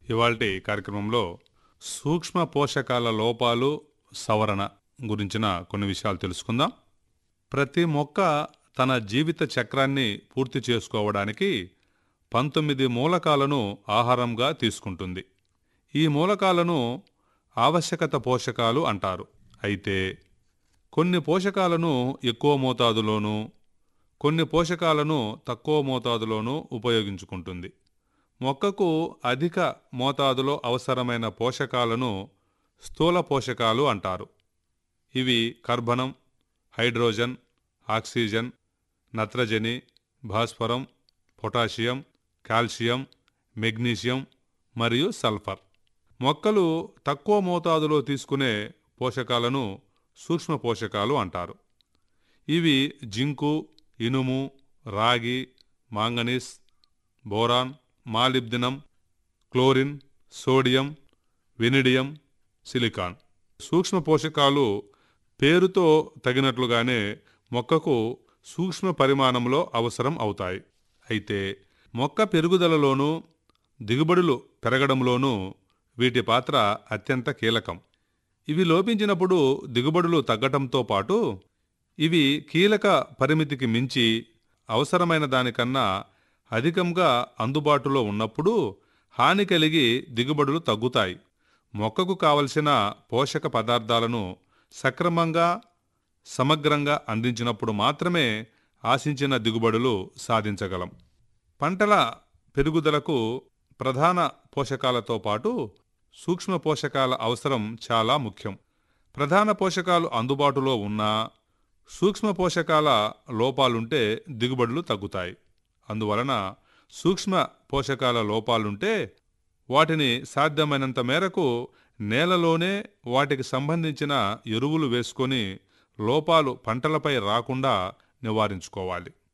ఇవాల్టి కార్యక్రమంలో సూక్ష్మ పోషకాల లోపాలు సవరణ గురించిన కొన్ని విషయాలు తెలుసుకుందాం ప్రతి మొక్క తన జీవిత చక్రాన్ని పూర్తి చేసుకోవడానికి పంతొమ్మిది మూలకాలను ఆహారంగా తీసుకుంటుంది ఈ మూలకాలను ఆవశ్యకత పోషకాలు అంటారు అయితే కొన్ని పోషకాలను ఎక్కువ మోతాదులోనూ కొన్ని పోషకాలను తక్కువ మోతాదులోనూ ఉపయోగించుకుంటుంది మొక్కకు అధిక మోతాదులో అవసరమైన పోషకాలను స్థూల పోషకాలు అంటారు ఇవి కర్బనం హైడ్రోజన్ ఆక్సిజన్ నత్రజని భాస్వరం పొటాషియం కాల్షియం మెగ్నీషియం మరియు సల్ఫర్ మొక్కలు తక్కువ మోతాదులో తీసుకునే పోషకాలను సూక్ష్మ పోషకాలు అంటారు ఇవి జింకు ఇనుము రాగి manganese boron molybdenum chlorine sodium vanadium silicon సూక్ష్మ పోషకాలు పేరుతో తగినట్లుగానే మొక్కకు సూక్ష్మ పరిమాణంలో అవసరం అవుతాయి అయితే మొక్క పెరుగుదలలోనూ దిగుబడులు పెరగడంలోనూ వీటి పాత్ర అత్యంత కీలకం ఇవి లోపించినప్పుడు దిగుబడులు తగ్గటంతో పాటు ఇవి కీలక పరిమితికి మించి అవసరమైన దానికన్నా అధికంగా అందుబాటులో ఉన్నప్పుడు హాని కలిగి దిగుబడులు తగ్గుతాయి మొక్కకు కావలసిన పోషక పదార్థాలను సక్రమంగా సమగ్రంగా అందించినప్పుడు మాత్రమే ఆశించిన దిగుబడులు సాధించగలం పంటల పెరుగుదలకు ప్రధాన పోషకాలతో పాటు సూక్ష్మ పోషకాల అవసరం చాలా ముఖ్యం ప్రధాన పోషకాలు అందుబాటులో ఉన్నా సూక్ష్మ పోషకాల లోపాలుంటే దిగుబడులు తగ్గుతాయి అందువలన సూక్ష్మ పోషకాల లోపాలుంటే వాటిని సాధ్యమైనంత మేరకు నేలలోనే వాటికి సంబంధించిన ఎరువులు వేసుకొని లోపాలు పంటలపై రాకుండా నివారించుకోవాలి